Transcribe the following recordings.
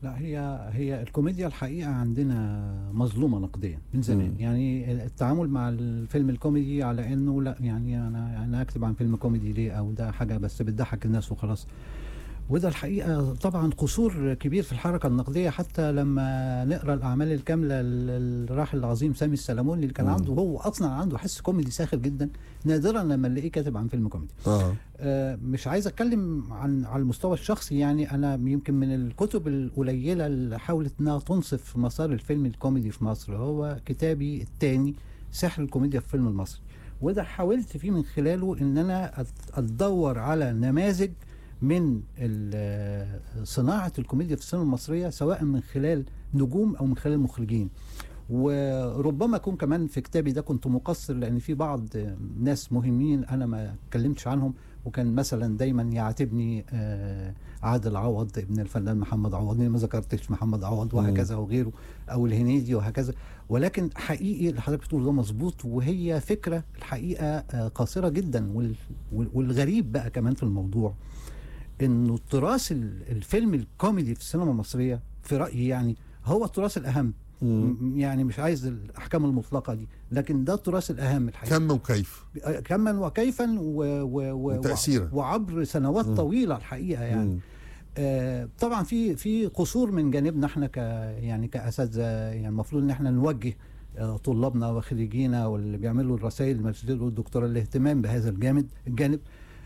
لا هي هي الكوميديا الحقيقه عندنا مظلومه نقديا من زمان مم. يعني التعامل مع الفيلم الكوميدي على انه لا يعني انا انا اكتب عن فيلم كوميدي ليه او ده حاجه بس بتضحك الناس وخلاص وده الحقيقه طبعا قصور كبير في الحركه النقديه حتى لما نقرا الاعمال الكامله للراحل العظيم سامي السلموني اللي كان مم. عنده هو اصلا عنده حس كوميدي ساخر جدا نادرا لما نلاقيه كاتب عن فيلم كوميدي اه آه، مش عايز اتكلم عن على المستوى الشخصي يعني انا يمكن من الكتب القليله اللي حاولت انها تنصف مسار الفيلم الكوميدي في مصر هو كتابي الثاني سحر الكوميديا في الفيلم المصري وده حاولت فيه من خلاله ان انا أت- ادور على نماذج من ال- صناعه الكوميديا في السينما المصريه سواء من خلال نجوم او من خلال مخرجين وربما اكون كمان في كتابي ده كنت مقصر لان في بعض ناس مهمين انا ما اتكلمتش عنهم وكان مثلا دايما يعاتبني آه، عادل عوض ابن الفنان محمد عوض ليه ما ذكرتش محمد عوض وهكذا وغيره او الهنيدي وهكذا ولكن حقيقي اللي حضرتك بتقول ده مظبوط وهي فكره الحقيقه آه، قاصره جدا وال- وال- والغريب بقى كمان في الموضوع انه تراث ال- الفيلم الكوميدي في السينما المصريه في رايي يعني هو التراث الاهم مم. م- يعني مش عايز الاحكام المطلقه دي لكن ده التراث الاهم الحقيقه كم وكيف كما وكيفا و و و وتأثيرا. وعبر سنوات مم. طويله الحقيقه يعني مم. آه طبعا في في قصور من جانبنا احنا ك يعني كاساتذه يعني المفروض ان احنا نوجه آه طلابنا وخريجينا واللي بيعملوا الرسائل الماجستير والدكتوراه الاهتمام بهذا الجانب الجانب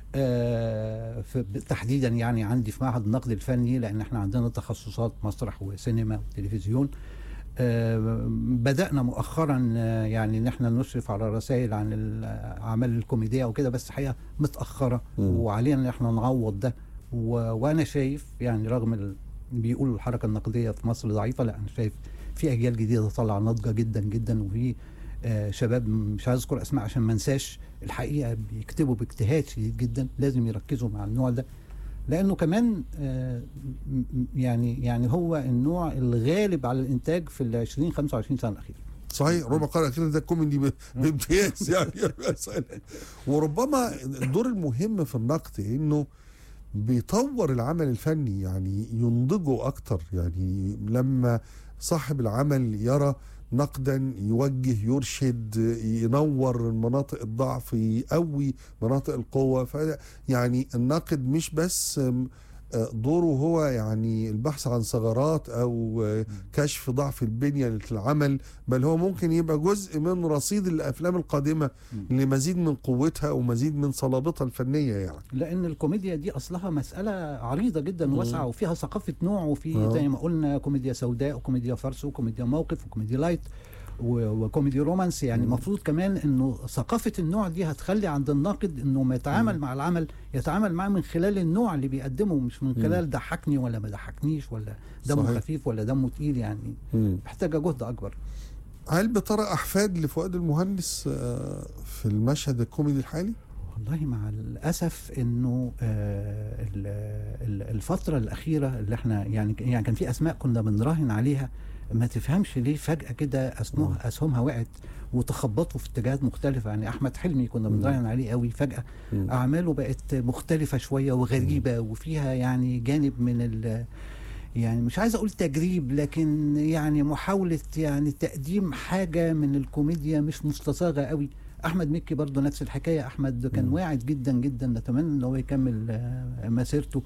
آه في تحديدا يعني عندي في معهد النقد الفني لان احنا عندنا تخصصات مسرح وسينما وتلفزيون آه، بدأنا مؤخرا آه، يعني ان احنا نشرف على رسائل عن الاعمال الكوميديه وكده بس حقيقه متاخره مم. وعلينا ان احنا نعوض ده و... وانا شايف يعني رغم ال... بيقولوا الحركه النقديه في مصر ضعيفه لا انا شايف في اجيال جديده طالعه ناضجه جدا جدا وفي آه، شباب مش عايز اذكر اسماء عشان ما انساش الحقيقه بيكتبوا باجتهاد شديد جدا لازم يركزوا مع النوع ده لانه كمان آه، م- م- يعني يعني هو النوع الغالب على الانتاج في ال 20 25 سنه الاخيره صحيح ربع قرن الاخير ده كوميدي ب- بامتياز يعني وربما الدور المهم في النقد انه بيطور العمل الفني يعني ينضجه اكتر يعني لما صاحب العمل يرى نقدا يوجه يرشد ينور مناطق الضعف يقوي مناطق القوة ف يعني الناقد مش بس آم، آه، دوره هو يعني البحث عن ثغرات او آه، كشف ضعف البنية للعمل بل هو ممكن يبقى جزء من رصيد الافلام القادمة مم. لمزيد من قوتها ومزيد من صلابتها الفنية يعني لان الكوميديا دي اصلها مساله عريضه جدا مم. واسعه وفيها ثقافه نوع وفي آه. زي ما قلنا كوميديا سوداء وكوميديا فرس وكوميديا موقف وكوميديا لايت و- وكوميدي رومانس يعني مم. المفروض كمان انه ثقافه النوع دي هتخلي عند الناقد انه ما يتعامل مم. مع العمل يتعامل معاه من خلال النوع اللي بيقدمه مش من مم. خلال ضحكني ولا ما ضحكنيش ولا دمه صحيح. خفيف ولا دمه تقيل يعني محتاجه جهد اكبر هل بترى احفاد لفؤاد المهندس آه، في المشهد الكوميدي الحالي؟ والله مع الاسف انه آه، ال- ال- الفتره الاخيره اللي احنا يعني يعني كان في اسماء كنا بنراهن عليها ما تفهمش ليه فجاه كده اسمها اسهمها وقعت وتخبطوا في اتجاهات مختلفه يعني احمد حلمي كنا مم. بنراهن عليه قوي فجاه مم. اعماله بقت مختلفه شويه وغريبه وفيها يعني جانب من ال يعني مش عايز اقول تجريب لكن يعني محاوله يعني تقديم حاجه من الكوميديا مش مستصاغه قوي احمد مكي برضو نفس الحكايه احمد كان مم. واعد جدا جدا نتمنى ان هو يكمل آه، مسيرته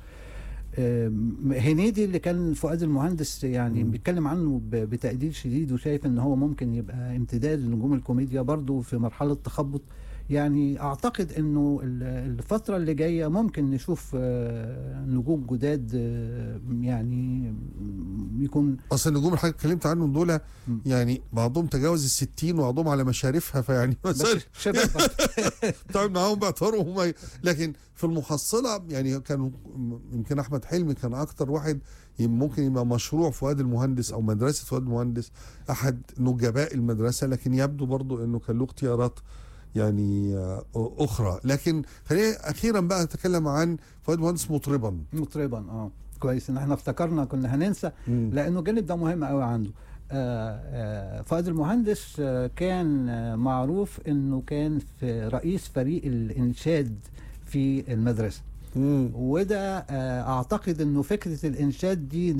آم، هنيدي اللي كان فؤاد المهندس يعني مم. بيتكلم عنه ب- بتقدير شديد وشايف ان هو ممكن يبقى امتداد لنجوم الكوميديا برضو في مرحله تخبط يعني اعتقد انه ال- الفتره اللي جايه ممكن نشوف آه، نجوم جداد آه، يعني يكون اصل النجوم اللي حضرتك اتكلمت عنهم دول مم. يعني بعضهم تجاوز الستين وبعضهم على مشارفها فيعني مثلا بس شباب تعب معاهم باعتبارهم هم ي- لكن في المحصله يعني كانوا يمكن احمد حلمي كان اكتر واحد ي- ممكن يبقى مشروع فؤاد المهندس او مدرسه فؤاد المهندس احد نجباء المدرسه لكن يبدو برضو انه كان له اختيارات يعني آه، اخرى لكن خلينا اخيرا بقى نتكلم عن فؤاد المهندس مطربا مطربا اه كويس ان احنا افتكرنا كنا هننسى لانه الجانب ده مهم قوي عنده آه، آه، فؤاد المهندس آه، كان آه، معروف انه كان في رئيس فريق الانشاد في المدرسه مم. وده آه، اعتقد انه فكره الانشاد دي